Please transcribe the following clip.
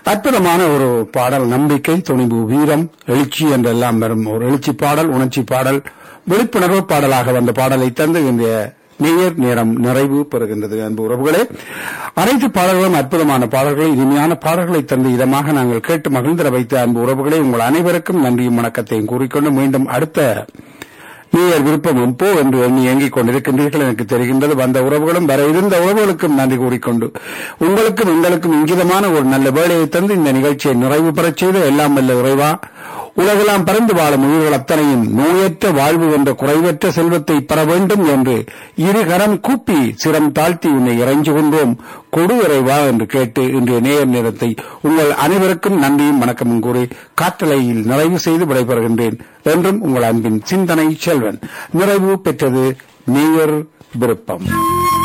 அற்புதமான ஒரு பாடல் நம்பிக்கை துணிவு வீரம் எழுச்சி என்றெல்லாம் வரும் ஒரு எழுச்சி பாடல் உணர்ச்சி பாடல் விழிப்புணர்வு பாடலாக வந்த பாடலை தந்து இந்த நேயர் நேரம் நிறைவு பெறுகின்றது அன்பு உறவுகளே அனைத்து பாடல்களும் அற்புதமான பாடல்கள் இனிமையான பாடல்களை தந்து இதமாக நாங்கள் கேட்டு மகிழ்ந்திட வைத்த அன்பு உறவுகளே உங்கள் அனைவருக்கும் நன்றியும் வணக்கத்தையும் கூறிக்கொண்டு மீண்டும் அடுத்த நீயர் விருப்பமும் போ என்று எண்ணி இயங்கிக் கொண்டிருக்கின்றீர்கள் எனக்கு தெரிகின்றது வந்த உறவுகளும் வர இருந்த உறவுகளுக்கும் நன்றி கூறிக்கொண்டு உங்களுக்கும் எங்களுக்கும் இங்கிதமான ஒரு நல்ல வேலையை தந்து இந்த நிகழ்ச்சியை நிறைவு பெறச் செய்து எல்லாம் வல்ல இறைவா உலகெல்லாம் பறந்து வாழும் உயிர்கள் அத்தனையும் நோயற்ற வாழ்வு என்ற குறைவற்ற செல்வத்தை பெற வேண்டும் என்று இருகரம் கூப்பி சிரம் தாழ்த்தி உன்னை இறைஞ்சு கொண்டோம் கொடு இறைவா என்று கேட்டு இன்றைய நேர் நேரத்தை உங்கள் அனைவருக்கும் நன்றியும் வணக்கமும் கூறி காற்றலையில் நிறைவு செய்து விடைபெறுகின்றேன் என்றும் உங்கள் அன்பின் சிந்தனை செல்வன் நிறைவு பெற்றது நேயர் விருப்பம்